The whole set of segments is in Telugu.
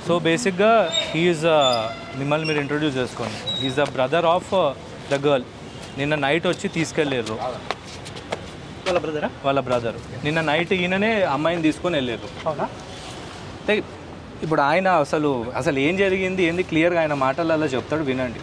సో బేసిక్గా హీఈస్ మిమ్మల్ని మీరు ఇంట్రొడ్యూస్ చేసుకోండి he's the brother of the girl నిన్న నైట్ వచ్చి తీసుకెళ్ళారు వాళ్ళ బ్రదరా వాళ్ళ బ్రదర్ నిన్న నైట్ ఈయననే అమ్మాయిని తీసుకొని వెళ్ళారు అవునా అంటే ఇప్పుడు ఆయన అసలు అసలు ఏం జరిగింది ఏంది క్లియర్గా ఆయన మాటలలో చెప్తాడు వినండి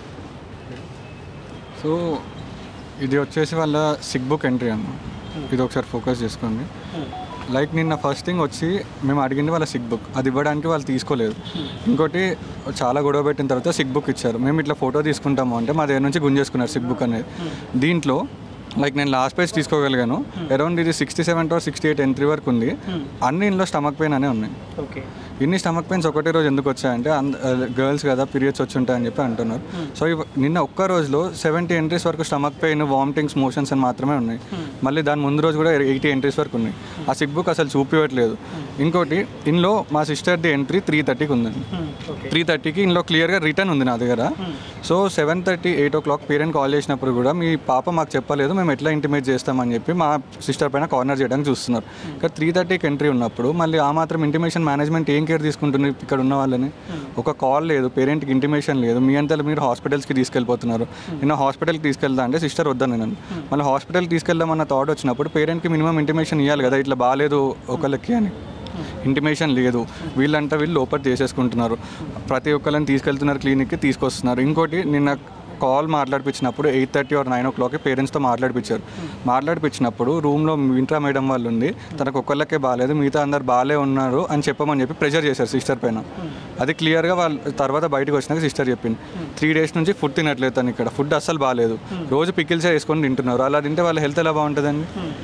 సో ఇది వచ్చేసి వాళ్ళ సిక్ బుక్ ఎంట్రీ అన్న ఇది ఒకసారి ఫోకస్ చేసుకోండి లైక్ నిన్న ఫస్ట్ థింగ్ వచ్చి మేము అడిగింది వాళ్ళ సిక్ బుక్ అది ఇవ్వడానికి వాళ్ళు తీసుకోలేదు ఇంకోటి చాలా గొడవ పెట్టిన తర్వాత సిక్ బుక్ ఇచ్చారు మేము ఇట్లా ఫోటో తీసుకుంటాము అంటే మా దగ్గర నుంచి గుంజేసుకున్నారు సిక్ బుక్ అనేది దీంట్లో లైక్ నేను లాస్ట్ పేజ్ తీసుకోగలిగాను అరౌండ్ ఇది sixty seven to sixty eight entry వరకు ఉంది అన్ని ఇంట్లో స్టమక్ పెయిన్ అనే ఉన్నాయి ఓకే ఇన్ని స్టమక్ పెయిన్స్ ఒకటే రోజు ఎందుకు వచ్చాయంటే గర్ల్స్ కదా పీరియడ్స్ వచ్చి ఉంటాయని చెప్పి అంటున్నారు సో ఇవ- నిన్న ఒక్క రోజులో సెవెంటీ ఎంట్రీస్ వరకు స్టమక్ పెయిన్ వామిటింగ్స్ మోషన్స్ అని మాత్రమే ఉన్నాయి మళ్ళీ దాని ముందు రోజు కూడా ఎయిటీ ఎంట్రీస్ వరకు ఉన్నాయి ఆ సిక్ బుక్ అసలు చూపించట్లేదు ఇంకోటి ఇంట్లో మా సిస్టర్ది ఎంట్రీ త్రీ థర్టీకి ఉందండి ఓకే త్రీ థర్టీకి ఇంట్లో క్లియర్గా రిటర్న్ ఉంది నా దగ్గర so seven thirty eight o'clock parent call చేసినప్పుడు కూడా మీ పాప మాకు చెప్పలేదు మేము ఎట్లా ఇంటిమేట్ చేస్తామని చెప్పి మా సిస్టర్ పైన కార్నర్ చేయడానికి చూస్తున్నారు ఇక్కడ త్రీ థర్టీకి ఎంట్రీ ఉన్నప్పుడు మళ్ళీ ఆ మాత్రం ఇంటిమేషన్ మేనేజ్మెంట్ ఏం కేర్ తీసుకుంటుంది ఇక్కడ ఉన్న వాళ్ళని ఒక కాల్ లేదు పేరెంట్కి ఇంటిమేషన్ లేదు మీ అంతా మీరు హాస్పిటల్స్కి తీసుకెళ్ళిపోతున్నారు నిన్న హాస్పిటల్కి తీసుకెళ్తా అంటే సిస్టర్ వద్దాను నేను మళ్ళీ హాస్పిటల్కి తీసుకెళ్దామన్న థాట్ వచ్చినప్పుడు పేరెంట్కి మినిమం ఇంటిమేషన్ ఇవ్వాలి కదా ఇట్లా బాగాలేదు ఒకళ్ళకి అని ఇంటిమేషన్ లేదు వీళ్ళంతా వీళ్ళు లోపల చేసేసుకుంటున్నారు ప్రతి ఒక్కరిని తీసుకెళ్తున్నారు క్లినిక్కి తీసుకొస్తున్నారు ఇంకోటి నిన్న కాల్ మాట్లాడిపించినప్పుడు ఎయిట్ థర్టీ ఆర్ నైన్ ఓ క్లాక్కి పేరెంట్స్తో మాట్లాడిపించారు మాట్లాడిపించినప్పుడు రూమ్లో వింట్రా మేడం వాళ్ళు ఉంది తనకు ఒక్కళ్ళకే బాగాలేదు మిగతా అందరు బాగాలే ఉన్నారు అని చెప్పమని చెప్పి ప్రెషర్ చేశారు సిస్టర్ పైన అది క్లియర్గా వాళ్ళు తర్వాత బయటకు వచ్చినాక సిస్టర్ చెప్పింది త్రీ డేస్ నుంచి ఫుడ్ తినట్లేదు తను ఇక్కడ ఫుడ్ అస్సలు బాగాలేదు రోజు పికిల్సే వేసుకొని తింటున్నారు అలా తింటే వాళ్ళ హెల్త్ ఎలా బాగుంటుందండి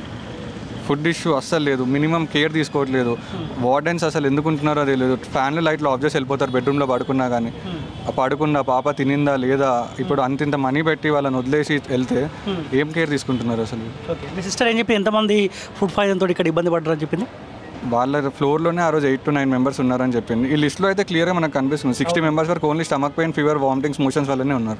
ఫుడ్ ఇష్యూ అస్సలు లేదు మినిమం కేర్ తీసుకోవట్లేదు వార్డెన్స్ అసలు ఎందుకు ఉంటున్నారో తెలియదు ఫ్యాన్లు లైట్లు ఆఫ్ చేసి వెళ్ళిపోతారు బెడ్రూమ్లో పడుకున్నా కానీ ఆ పడుకున్న పాప తినిందా లేదా ఇప్పుడు అంత ఇంత మనీ పెట్టి వాళ్ళని వదిలేసి వెళ్తే ఏం కేర్ తీసుకుంటున్నారు అసలు ఓకే మీ సిస్టర్ ఏం చెప్పి ఎంతమంది ఫుడ్ పాయిజన్ తోటి ఇక్కడ ఇబ్బంది పడ్డారని చెప్పింది వాళ్ళ ఫ్లోర్లోనే ఆ రోజు ఎయిట్ టు నైన్ మెంబర్స్ ఉన్నారని చెప్పింది ఈ లిస్ట్లో అయితే క్లియర్గా మనకు కనిపిస్తుంది సిక్స్టీ మెంబర్స్ వరకు only stomach pain fever vomitings motions వల్లనే ఉన్నారు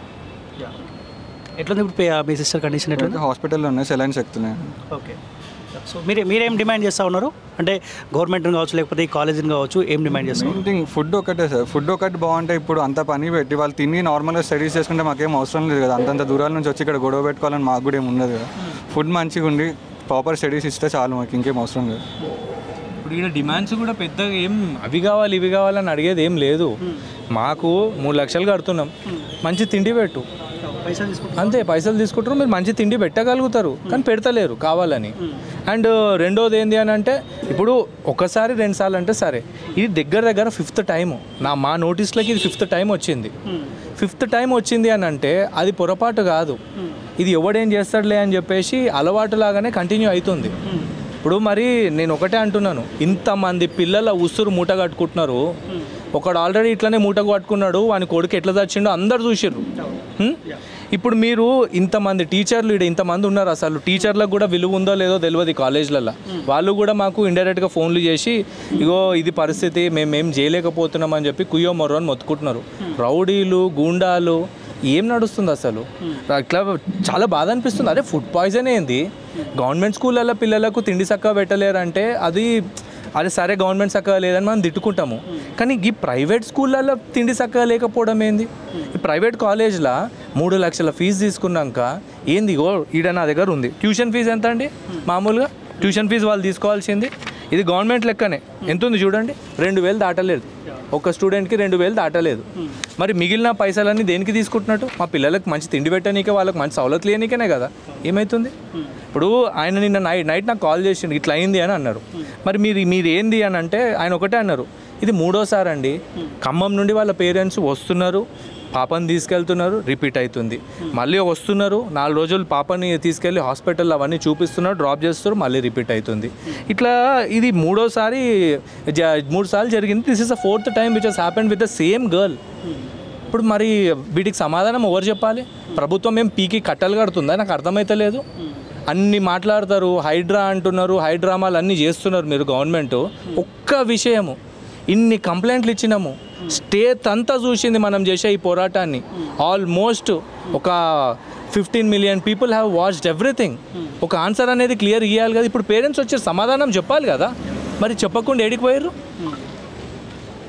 ఎట్లుంది ఇప్పుడు పే- మీ సిస్టర్ కండిషన్ ఎట్లుంది హాస్పిటల్లో ఉన్నాయి సెలైన్స్ ఎక్కుతున్నాయి ఓకే సో మీరే మీరేం డిమాండ్ చేస్తూ ఉన్నారు అంటే గవర్నమెంట్ని కావచ్చు లేకపోతే ఈ కాలేజీని కావచ్చు ఏం డిమాండ్ చేస్తారు మెయిన్ థింగ్ ఫుడ్ ఒకటే సార్ ఫుడ్ ఒకటి బాగుంటే ఇప్పుడు అంత పని పెట్టి వాళ్ళు తిని నార్మల్గా స్టడీస్ చేసుకుంటే మాకేం అవసరం లేదు కదా అంతంత దూరాల నుంచి వచ్చి ఇక్కడ గొడవ పెట్టుకోవాలని మాకు కూడా ఏమి ఉండదు కదా ఫుడ్ మంచిగా ఉండి ప్రాపర్ స్టడీస్ ఇస్తే చాలు మాకు ఇంకేం అవసరం లేదు ఇప్పుడు ఈయన డిమాండ్స్ కూడా పెద్దగా ఏం అవి కావాలి ఇవి కావాలని అడిగేది ఏం లేదు మాకు మూడు లక్షలు కడుతున్నాం మంచి తిండి పెట్టు పైసలు తీసుకుంటారు అంతే పైసలు తీసుకుంటారు మీరు మంచి తిండి పెట్టగలుగుతారు కానీ పెడతలేరు కావాలని అండ్ రెండోది ఏంది అని అంటే ఇప్పుడు ఒకసారి రెండు సార్లు అంటే సరే ఇది దగ్గర దగ్గర ఫిఫ్త్ టైం నా మా నోటీస్లోకి ఇది ఫిఫ్త్ టైం వచ్చింది ఫిఫ్త్ టైం వచ్చింది అని అంటే అది పొరపాటు కాదు ఇది ఎవడేం చేస్తాడులే అని చెప్పేసి అలవాటు లాగానే కంటిన్యూ అవుతుంది ఇప్పుడు మరి నేను ఒకటే అంటున్నాను ఇంతమంది పిల్లల ఉసురు మూట కట్టుకుంటున్నారు ఒకడు ఆల్రెడీ ఇట్లనే మూట కట్టుకున్నాడు వాని కొడుకు ఎట్లా చచ్చిండో అందరు చూసిర్రు హ్మ్? ఇప్పుడు మీరు ఇంతమంది టీచర్లు ఇక్కడ ఇంతమంది ఉన్నారు అసలు టీచర్లకు కూడా విలువ ఉందో లేదో తెలియదు ఈ కాలేజ్లలో వాళ్ళు కూడా మాకు ఇండైరెక్ట్గా ఫోన్లు చేసి ఇగో ఇది పరిస్థితి మేము ఏం చేయలేకపోతున్నాం అని చెప్పి కుయ్యో మొర్రో అని మొత్తుకుంటున్నారు రౌడీలు గూండాలు ఏం నడుస్తుంది అసలు ఇట్లా చాలా బాధ అనిపిస్తుంది అదే ఫుడ్ పాయిజన్ ఏంది గవర్నమెంట్ స్కూళ్ళల్లో పిల్లలకు తిండి చక్కగా పెట్టలేరంటే అది అదే సరే గవర్నమెంట్ చక్కగా లేదని మనం తిట్టుకుంటాము కానీ ఈ ప్రైవేట్ స్కూళ్ళల్లో తిండి చక్కగా లేకపోవడం ఏంది ఈ ప్రైవేట్ కాలేజ్లో మూడు లక్షల ఫీజు తీసుకున్నాక ఏంది ఇగో ఈడ నా దగ్గర ఉంది ట్యూషన్ ఫీజు ఎంత అండి మామూలుగా ట్యూషన్ ఫీజు వాళ్ళు తీసుకోవాల్సింది ఇది గవర్నమెంట్ లెక్కనే ఎంత ఉంది చూడండి రెండు వేలు దాటలేదు ఒక స్టూడెంట్కి రెండు వేలు దాటలేదు మరి మిగిలిన పైసలన్నీ దేనికి తీసుకుంటున్నట్టు మా పిల్లలకు మంచి తిండి పెట్టనీకే వాళ్ళకి మంచి సవలతులు లేనికనే కదా ఏమవుతుంది ఇప్పుడు ఆయన నిన్న నైట్ నైట్ నాకు కాల్ చేసిండు ఇట్లా అయింది అని అన్నారు మరి మీరు మీరు ఏంది అని అంటే ఆయన ఒకటే అన్నారు ఇది మూడోసారి అండి ఖమ్మం నుండి వాళ్ళ పేరెంట్స్ వస్తున్నారు పాపని తీసుకెళ్తున్నారు రిపీట్ అవుతుంది మళ్ళీ వస్తున్నారు నాలుగు రోజులు పాపని తీసుకెళ్ళి హాస్పిటల్ అవన్నీ చూపిస్తున్నారు డ్రాప్ చేస్తారు మళ్ళీ రిపీట్ అవుతుంది ఇట్లా ఇది మూడోసారి జ- మూడు సార్లు జరిగింది this is the fourth time which he's happened with the same girl ఇప్పుడు మరి వీటికి సమాధానం ఎవరు చెప్పాలి ప్రభుత్వం ఏం పీకి కట్టలు కడుతుందా నాకు అర్థమైతలేదు అన్ని మాట్లాడతారు హైడ్రా అంటున్నారు హైడ్రామాలు అన్నీ చేస్తున్నారు మీరు గవర్నమెంట్ ఒక్క విషయము ఇన్ని కంప్లైంట్లు ఇచ్చినాము స్టేట్ అంతా చూసింది మనం చేసే ఈ పోరాటాన్ని ఆల్మోస్ట్ ఒక fifteen million people have watched everything ఒక ఆన్సర్ అనేది క్లియర్ ఇవ్వాలి కదా ఇప్పుడు పేరెంట్స్ వచ్చే సమాధానం చెప్పాలి కదా మరి చెప్పకుండా ఏడికి పోయారు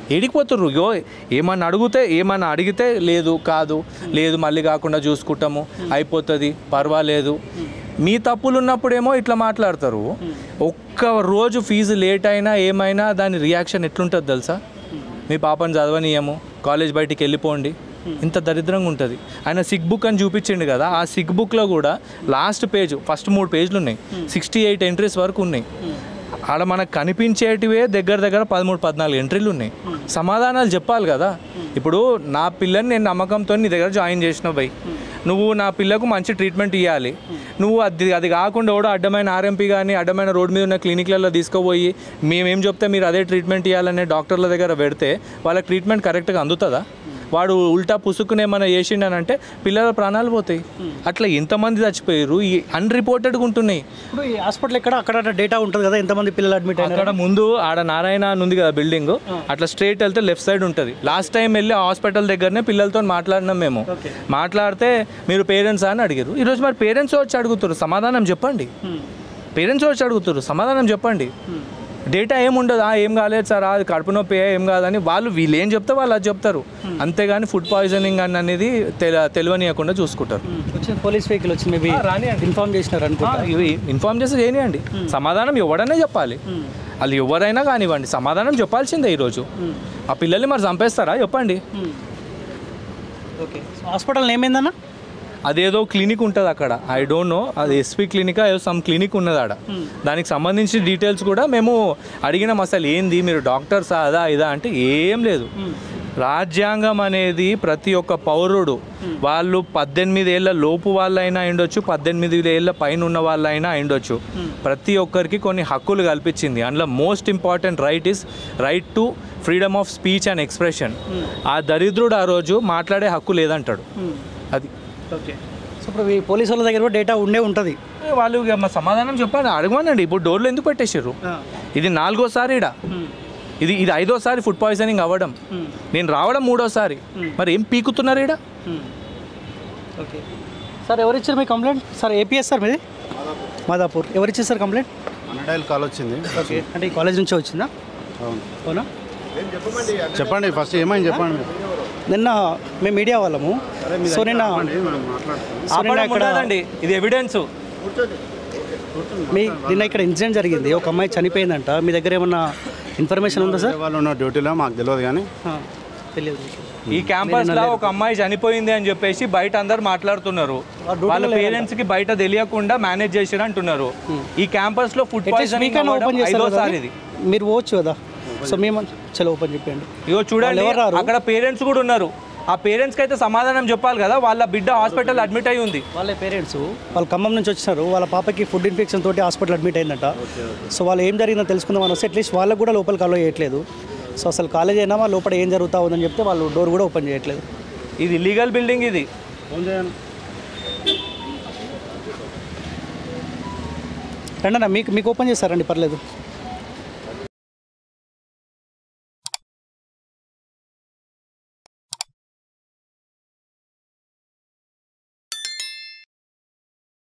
ఏడికి పోతుర్రు యో ఏమన్నా అడిగితే ఏమన్నా అడిగితే లేదు కాదు లేదు మళ్ళీ కాకుండా చూసుకుంటాము అయిపోతుంది పర్వాలేదు మీ తప్పులు ఉన్నప్పుడేమో ఇట్లా మాట్లాడతారు ఒక్క రోజు ఫీజు లేట్ అయినా ఏమైనా దాని రియాక్షన్ ఎట్లుంటుంది తెలుసా మీ పాపని చదవనీయము కాలేజ్ బయటికి వెళ్ళిపోండి ఇంత దరిద్రంగా ఉంటుంది ఆయన సిక్ బుక్ అని చూపించిండు కదా ఆ సిక్ బుక్లో కూడా లాస్ట్ పేజ్ ఫస్ట్ మూడు పేజ్లు ఉన్నాయి సిక్స్టీ ఎయిట్ ఎంట్రీస్ వరకు ఉన్నాయి ఆడ మనకు కనిపించేటివే దగ్గర దగ్గర పదమూడు పద్నాలుగు ఎంట్రీలు ఉన్నాయి సమాధానాలు చెప్పాలి కదా ఇప్పుడు నా పిల్లని నేను నమ్మకంతో నీ దగ్గర జాయిన్ చేసిన బై నువ్వు నా పిల్లకు మంచి ట్రీట్మెంట్ ఇవ్వాలి నువ్వు అది అది కాకుండా కూడా అడ్డమైన ఆర్ఎంపీ కానీ అడ్డమైన రోడ్ మీద ఉన్న క్లినిక్లలో తీసుకుపోయి మేమేం చెప్తే మీరు అదే ట్రీట్మెంట్ ఇవ్వాలనే డాక్టర్ల దగ్గర పెడితే వాళ్ళకి ట్రీట్మెంట్ కరెక్ట్గా అందుతుందా వాడు ఉల్టా పుసుకుని ఏమైనా చేసిండనంటే పిల్లల ప్రాణాలు పోతాయి అట్లా ఎంతమంది చచ్చిపోయారు ఈ అన్రిపోర్టెడ్గా ఉంటున్నాయి ఇప్పుడు ఈ హాస్పిటల్ ఎక్కడ అక్కడ డేటా ఉంటుంది కదా ఎంతమంది పిల్లలు అడ్మిట్ అయినారు అక్కడ ముందు ఆడ నారాయణ అని ఉంది కదా బిల్డింగ్ అట్లా స్ట్రైట్ వెళ్తే లెఫ్ట్ సైడ్ ఉంటుంది లాస్ట్ టైం వెళ్ళి హాస్పిటల్ దగ్గరనే పిల్లలతో మాట్లాడినాం మేము Okay. మాట్లాడితే మీరు పేరెంట్స్ అని అడిగారు ఈరోజు మరి పేరెంట్స్ వచ్చి అడుగుతారు సమాధానం చెప్పండి పేరెంట్స్ వచ్చి అడుగుతారు సమాధానం చెప్పండి డేటా ఏముండదు "ఆ, ఏం కాలేదు సార్ అది కడుపు నొప్పి ఏం కాదని వాళ్ళు వీళ్ళు ఏం చెప్తే వాళ్ళు అది చెప్తారు అంతేగాని ఫుడ్ పాయిజనింగ్ అని అనేది తెల తెలియనియకుండా చూసుకుంటారు వచ్చిన పోలీస్ వెహికల్ వచ్చి మేబీ రానియండి. ఇన్ఫార్మ్ చేసినారు అనుకుంటా ఇవి ఇన్ఫార్మ్ చేసి చేయనియండి సమాధానం ఎవడైనా చెప్పాలి వాళ్ళు ఎవరైనా కానివ్వండి సమాధానం చెప్పాల్సిందే ఈరోజు ఆ పిల్లల్ని మరి చంపేస్తారా చెప్పండి ఓకే సో హాస్పిటల్ ఏమైందన్న అదేదో క్లినిక్ ఉంటుంది అక్కడ ఐ డోంట్ నో అది ఎస్పీ క్లినిక్ ఏదో సమ్ క్లినిక్ ఉన్నది ఆడ దానికి సంబంధించిన డీటెయిల్స్ కూడా మేము అడిగినాం అసలు ఏంది మీరు డాక్టర్స్ అదా ఇదా అంటే ఏం లేదు రాజ్యాంగం అనేది ప్రతి ఒక్క పౌరుడు వాళ్ళు పద్దెనిమిది ఏళ్ళ లోపు వాళ్ళైనా అయిండొచ్చు పద్దెనిమిది ఏళ్ళ పైన ఉన్న వాళ్ళైనా అయిండొచ్చు ప్రతి ఒక్కరికి కొన్ని హక్కులు కల్పించింది అందులో most important right is right to freedom of speech and expression ఆ దరిద్రుడు ఆ రోజు మాట్లాడే హక్కు లేదంటాడు అది ఓకే సో ఇప్పుడు ఈ పోలీస్ వాళ్ళ దగ్గర కూడా డేటా ఉండే ఉంటుంది ఏ వాళ్ళు ఇక మా సమాధానం చెప్పండి అడగమనండి ఇప్పుడు డోర్లు ఎందుకు పెట్టేసారు ఇది నాలుగోసారి ఇడ ఇది ఇది ఐదోసారి ఫుడ్ పాయిజనింగ్ అవ్వడం నేను రావడం మూడోసారి మరి ఏం పీకుతున్నారు ఇడ ఓకే సార్ ఎవరు ఇచ్చారు మీ కంప్లైంట్ సార్ ఏపీఎస్ సార్ మీది మాదాపూర్ ఎవరు ఇచ్చారు సార్ కంప్లైంట్ అనడైల్ కాల్ వచ్చింది ఓకే అంటే ఈ కాలేజ్ నుంచే వచ్చిందా అవును అవునా చెప్పండి ఫస్ట్ ఏమైంది చెప్పండి మీరు. నిన్న మేము మీడియా వాళ్ళము సో నిన్న చెప్పండి, మనం మాట్లాడుతాం సో నిన్న ఆపడం ఇక్కడ ఉండదండి ఇది ఎవిడెన్స్ మీ నిన్న ఇక్కడ ఇన్సిడెంట్ జరిగింది ఒక అమ్మాయి చనిపోయిందంట మీ దగ్గర ఏమన్నా ఇన్ఫర్మేషన్ ఉందా సార్ వేరే వాళ్ళు ఉన్న డ్యూటీలో మాకు తెలియదు కానీ ఆ, తెలియదు మీకు. ఈ క్యాంపస్ లో ఒక అమ్మాయి చనిపోయింది అని చెప్పేసి బయట అందరు మాట్లాడుతున్నారు వాళ్ళ పేరెంట్స్ కి బయట తెలియకుండా మేనేజ్ చేసిరు అంటున్నారు ఈ క్యాంపస్ లో ఫుడ్ At least పాయిజనింగ్ మీకైనా ఓపెన్ చేస్తారు కదా ఐదోసారి ఇది మీరు పోవచ్చు కదా సో మేము చలో ఓపెన్ చెప్పండి ఇగో చూడండి వాళ్ళు ఎవరు రారు? అక్కడ పేరెంట్స్ కూడా ఉన్నారు ఆ పేరెంట్స్కి అయితే సమాధానం చెప్పాలి కదా వాళ్ళ బిడ్డ హాస్పిటల్ అడ్మిట్ అయి ఉంది వాళ్ళ పేరెంట్స్ వాళ్ళు ఖమ్మం నుంచి వచ్చినారు వాళ్ళ పాపకి ఫుడ్ ఇన్ఫెక్షన్ తోటి హాస్పిటల్ అడ్మిట్ అయిందంట సో వాళ్ళు ఏం జరిగిందో తెలుసుకుందాం అని వస్తే అట్లీస్ట్ వాళ్ళకు కూడా లోపలికి అలో చేయట్లేదు సో అసలు కాలేజ్ అయినా వాళ్ళ లోపల ఏం జరుగుతా ఉందని చెప్తే వాళ్ళు డోర్ కూడా ఓపెన్ చేయట్లేదు ఇది లీగల్ బిల్డింగ్ ఇది ఫోన్ చేయండి రండి అన్న మీకు మీకు ఓపెన్ చేస్తారండి పర్లేదు